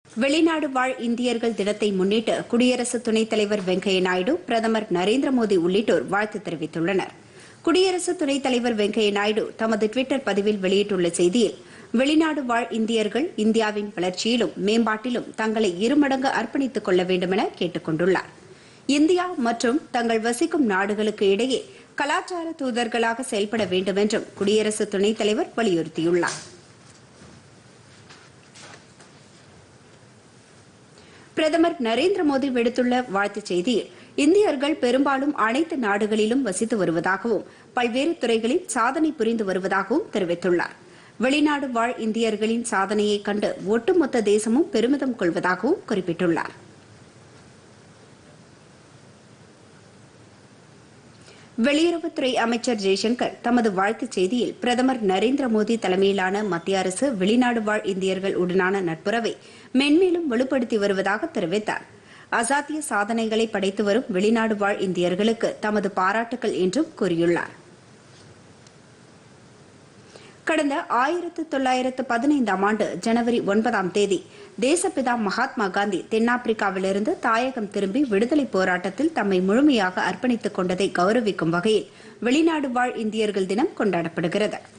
வெளிநாடு வாழ் இந்தியர்கள் தினத்தை முன்னிட்டு குடியரசு துணைத் தலைவர் வெங்கையா நாயுடு பிரதமர் நரேந்திர மோடி உள்ளிட்டோர் வாழ்த்து தெரிவித்துள்ளனர் குடியரசு துணைத் தலைவர் வெங்கையா நாயுடு தமது டுவிட்டர் பதிவில் வெளியிட்டுள்ள செய்தியில் வெளிநாடு வாழ் இந்தியர்கள் இந்தியாவின் வளர்ச்சியிலும் மேம்பாட்டிலும் தங்களை இருமடங்கு அர்ப்பணித்துக் கொள்ள வேண்டுமென கேட்டுக் கொண்டுள்ளார் இந்தியா மற்றும் தங்கள் வசிக்கும் நாடுகளுக்கு இடையே கலாச்சார தூதர்களாக செயல்பட வேண்டும் என்றும் குடியரசு துணைத் தலைவர் வலியுறுத்தியுள்ளார் பிரதமர் நரேந்திர மோடி விடுத்துள்ள வாழ்த்துச் செய்தியில் இந்தியர்கள் பெரும்பாலும் அனைத்து நாடுகளிலும் வசித்து வருவதாகவும் பல்வேறு துறைகளில் சாதனை புரிந்து வருவதாகவும் தெரிவித்துள்ளார் வெளிநாடு வாழ் இந்தியர்களின் சாதனையைக் கண்டு ஒட்டுமொத்த தேசமும் பெருமிதம் கொள்வதாகவும் குறிப்பிட்டுள்ளார் வெளியுறவுத்துறை அமைச்சர் ஜெய்சங்கர் தமது வாழ்த்துச் செய்தியில் பிரதமர் நரேந்திர மோடி தலைமையிலான மத்திய அரசு வெளிநாடு வாழ் இந்தியர்கள் உடனான நட்புறவை மென்மேலும் வலுப்படுத்தி வருவதாக தெரிவித்தார் அசாத்திய சாதனைகளை படைத்து வரும் வெளிநாடு வாழ் இந்தியர்களுக்கு தமது பாராட்டுகள் என்றும் கூறியுள்ளார் கடந்த ஆயிரத்து தொள்ளாயிரத்து பதினைந்தாம் ஆண்டு ஜனவரி ஒன்பதாம் தேதி தேசப்பிதா மகாத்மா காந்தி தென்னாப்பிரிக்காவிலிருந்து தாயகம் திரும்பி விடுதலை போராட்டத்தில் தம்மை முழுமையாக அர்ப்பணித்துக் கொண்டதை கௌரவிக்கும் வகையில் வெளிநாடு வாழ் இந்தியர்கள் தினம் கொண்டாடப்படுகிறது